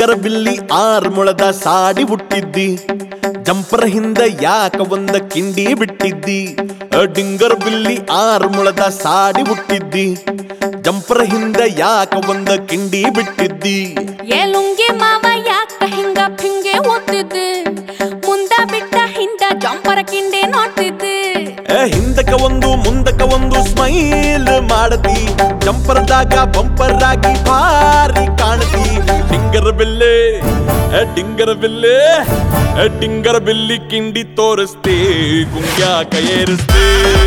ಡಿಂಗರ ಬಿಲ್ಲಿ R ಮೊಳದ sari ಹುಟ್ಟಿದ್ದಿ ಜಂಪರ ಹಿಂದ ಯಾಕ ಒಂದ ಕಿಂಡಿ ಬಿಟ್ಟಿದ್ದಿ ಅ ಡಿಂಗರ ಬಿಲ್ಲಿ ಆರ್ ಮೊಳದ ಸಾಡಿ ಹುಟ್ಟಿದ್ದಿ ಜಂಪರ ಹಿಂದ ಯಾಕ ಒಂದ ಕಿಂಡಿ ಬಿಟ್ಟಿದ್ದಿ ಏ ಲುಂಗಿ ಮಾವ ಯಾಕ ಹಿಂಗ ಪಿಂಗೆ ಓದ್ತಿದ್ದೆ ಮುಂದ ಬಿಟ್ಟ ಹಿಂದ ಜಂಪರ ಕಿಂಡಿ ನೋಡ್ತಿದ್ದೆ ಏ ಹಿಂದಕ ಒಂದು ಮುಂದಕ ಒಂದು ಸ್ಮೈಲ್ ಮಾಡತಿ ಜಂಪರ್ದಾಗ ಬಂಪರ್ ಆಗಿ ಭಾರಿ ಕಾಣತಿ ಡಿಂಗರ ಬಿಲ್ಲೆ ಏ ಡಿಂಗರ ಬಿಲ್ಲೆ ಏ ಡಿಂಗರ ಬಿಲ್ಲಿ ಕಿಂಡಿ ತೋರಿಸ್ತೆ ಗುಂಗ್ಯಾಕ ಏರಿಸ್ತೆ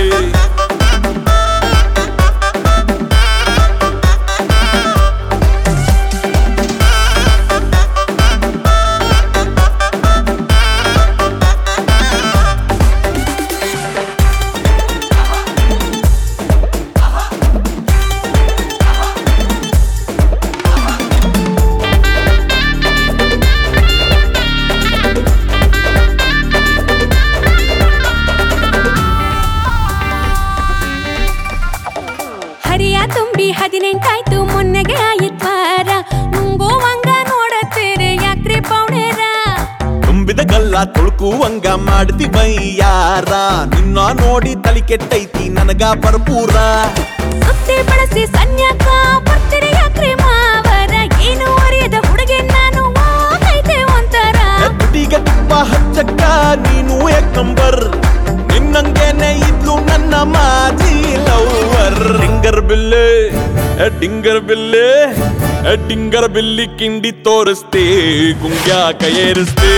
ಹರಿಯ ತುಂಬಿ ಹದಿನೆಂಟಾಯ್ತು ಮೊನ್ನೆಗೆ ಆಯಿತ್ವಾರ ನುಂಗೋವಂಗ ನೋಡತ್ತೀರಿ ಯಾಕ್ರಿ ಪೌಣೇರ ತುಂಬಿದ ಗಲ್ಲ ತುಳುಕುವಂಗ ಮಾಡ್ತಿ ಬೈಯಾರ ನಿನ್ನ ನೋಡಿ ತಲಿ ಕೆಟ್ಟೈತಿ ನನಗ ಭರ್ಪೂರ ಸುತ್ತಿ ಬಳಸಿ ಸನ್ಯಾಕ ಬರ್ತೀರಿ ಯಾಕ್ರಿ ಮಾವರ ಏನು ಅರಿಯದ ಹುಡುಗಿ ನಾನು ಆಗೈತೆ ಒಂಥರ ಎತ್ತಿಗ ತುಪ್ಪ ಹಚ್ಚಕ್ಕ ನೀನು ಏಕ್ ನಂಬರ್ ನಿನ್ನಂಗೇನೆ ಇದ್ಲು ನನ್ನ ಮಾಜಿ ಲವರ್ ಡಿಂಗರ್ ಬಿಲ್ಲೆ ಎ ಡಿಂಗರ್ ಬಿಲ್ಲೆ ಎ ಡಿಂಗರ್ ಬಿಲ್ಲಿ ಕಿಂಡಿ ತೋರಿಸ್ತೆ ಗುಂಗ್ಯಾಕ ಏರಿಸ್ತೆ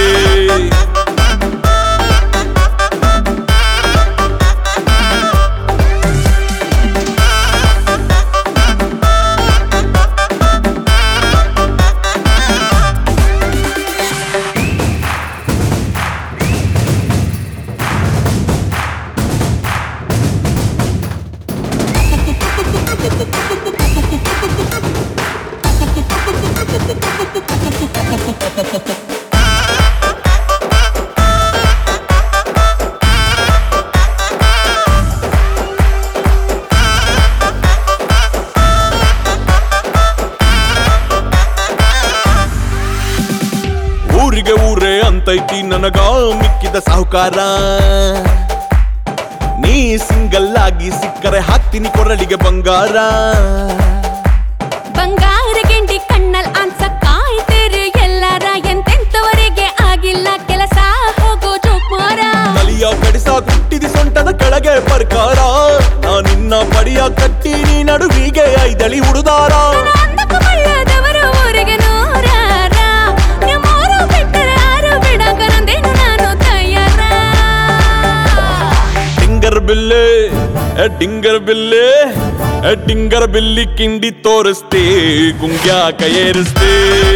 ಊರಿಗೆ ಊರೇ ಅಂತೈತಿ ನನಗ ಮಿಕ್ಕಿದ ಸಾಹುಕಾರ ನೀ ಸಿಂಗಲ್ ಆಗಿ ಸಿಕ್ಕರೆ ಹಾಕ್ತೀನಿ ಕೊರಳಿಗೆ ಬಂಗಾರ ಬಂಗಾರ ಗೆಂಡಿ ಕಣ್ಣಲ್ ಅನ್ಸ ಕಾಯ್ತೀರಿ ಎಲ್ಲಾರ ಎಂತೆಂತವರೆಗೆ ಆಗಿಲ್ಲ ಕೆಲಸ ಹೋಗೋ ಜೋಕ್ಮಾರ ತಲಿಯ ಕಡಿಸ ಕುಟ್ಟಿದಿ ಸೊಂಟದ ಕೆಳಗೆ ಬರ್ಕಾರ ನಾ ನಿನ್ನ ಪಡಿಯ ಕಟ್ಟಿ ನೀ ನಡುವಿಗೆ ಐದಳಿ ಹುಡುದಾರ ಅಂದಕ್ಕ ಬಳ್ಳದವರು ಊರಿಗೆ ನೂರಾರ ನಿಮ್ಮೂರು ಬಿಟ್ಟರೆ ಯಾರು ಬಿಡಕ ನಂದೇನು ನಾನು ತಯಾರ ಡಿಂಗರ್ ಬಿಲ್ಲೆ ಎ ಡಿಂಗರ್ ಬಿಲ್ಲೆ ಎ ಡಿಂಗರ್ ಬಿಲ್ಲಿ ಕಿಂಡಿ ತೋರಿಸ್ತೆ ಗುಂಗ್ಯಾಕ ಏರಿಸ್ತೆ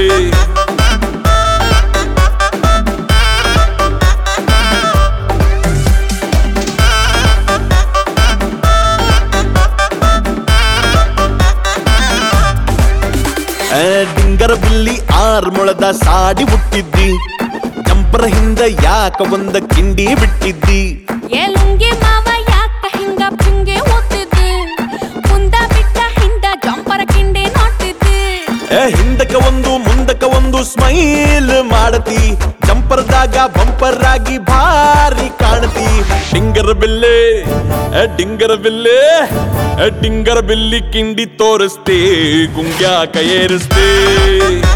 ಏ ಡಿಂಗರ ಬಿಲ್ಲಿ ಆರ್ ಮೊಳದ ಸಾಡಿ ಹುಟ್ಟಿದ್ದಿ ಜಂಪರ ಹಿಂದ ಯಾಕ ಒಂದ ಕಿಂಡಿ ಬಿಟ್ಟಿದ್ದಿ ಏ ಲುಂಗಿ ಮಾವ ಯಾಕ ಹಿಂಗ ಪಿಂಗೆ ಓದ್ತಿದ್ದೆ ಮುಂದ ಬಿಟ್ಟ ಹಿಂದ ಜಂಪರ ಕಿಂಡಿ ನೋಡ್ತಿದ್ದೆ ಏ ಹಿಂದಕ ಒಂದು ಮುಂದಕ ಒಂದು ಸ್ಮೈಲ್ ಮಾಡತಿ ಜಂಪರ್ದಾಗ ಬಂಪರ್ ಆಗಿ ಭಾರಿ ಕಾಣತಿ ಡಿಂಗರ ಬಿಲ್ಲೆ ಏ ಡಿಂಗರ ಬಿಲ್ಲೆ ಏ ಡಿಂಗರ ಬಿಲ್ಲಿ ಕಿಂಡಿ ತೋರಿಸ್ತೆ ಗುಂಗ್ಯಾಕ ಏರಿಸ್ತೆ